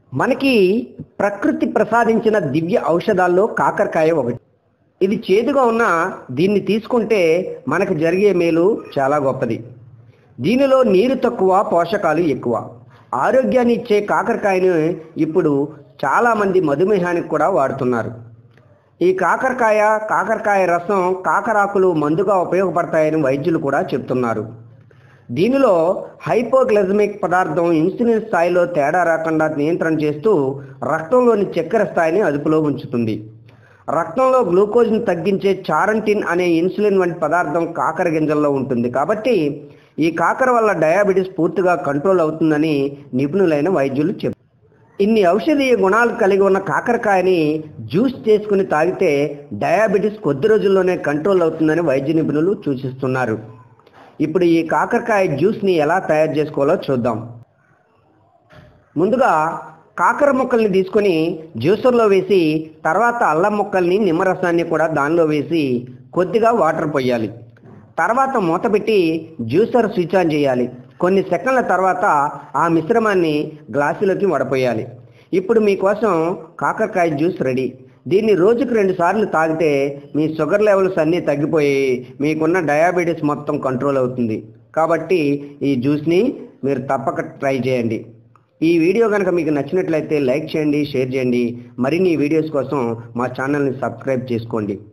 మనకి ప్రకృతి ప్రసాదించిన దివ్య ఔషధాల్లో కాకరకాయ ఒకటి ఇది చేదుగా ఉన్న దీన్ని తీసుకుంటే మనకు జరిగే మేలు చాలా గొప్పది దీనిలో నీరు తక్కువ పోషకాలు ఎక్కువ ఆరోగ్యాన్ని ఇచ్చే కాకరకాయను ఇప్పుడు చాలామంది మధుమేహానికి కూడా వాడుతున్నారు ఈ కాకరకాయ కాకరకాయ రసం కాకరాకులు మందుగా ఉపయోగపడతాయని వైద్యులు కూడా చెప్తున్నారు దీనిలో హైపోగ్లైజమిక్ పదార్థం ఇన్సులిన్ స్థాయిలో తేడా రాకుండా నియంత్రణ చేస్తూ రక్తంలోని చక్కెర స్థాయిని అదుపులో ఉంచుతుంది రక్తంలో గ్లూకోజ్ను తగ్గించే చారంటిన్ అనే ఇన్సులిన్ వంటి పదార్థం కాకర గింజల్లో ఉంటుంది కాబట్టి ఈ కాకర వల్ల డయాబెటీస్ పూర్తిగా కంట్రోల్ అవుతుందని నిపుణులైన వైద్యులు చెప్పారు ఇన్ని ఔషధీయ గుణాలు కలిగి ఉన్న కాకరకాయని జ్యూస్ చేసుకుని తాగితే డయాబెటీస్ కొద్ది రోజుల్లోనే కంట్రోల్ అవుతుందని వైద్య నిపుణులు సూచిస్తున్నారు ఇప్పుడు ఈ కాకరకాయ జ్యూస్ని ఎలా తయారు చేసుకోవాలో చూద్దాం ముందుగా కాకర ముక్కల్ని తీసుకొని జ్యూసర్లో వేసి తర్వాత అల్లం ముక్కల్ని నిమ్మరసాన్ని కూడా దానిలో వేసి కొద్దిగా వాటర్ పోయాలి తర్వాత మూత పెట్టి జ్యూసర్ స్విచ్ ఆన్ చేయాలి కొన్ని సెకండ్ల తర్వాత ఆ మిశ్రమాన్ని గ్లాసులోకి వడపోయాలి ఇప్పుడు మీకోసం కాకరకాయ జ్యూస్ రెడీ దీన్ని రోజుకు రెండు సార్లు తాగితే మీ షుగర్ లెవెల్స్ అన్నీ తగ్గిపోయి మీకున్న డయాబెటీస్ మొత్తం కంట్రోల్ అవుతుంది కాబట్టి ఈ జ్యూస్ని మీరు తప్పక ట్రై చేయండి ఈ వీడియో కనుక మీకు నచ్చినట్లయితే లైక్ చేయండి షేర్ చేయండి మరిన్ని వీడియోస్ కోసం మా ఛానల్ని సబ్స్క్రైబ్ చేసుకోండి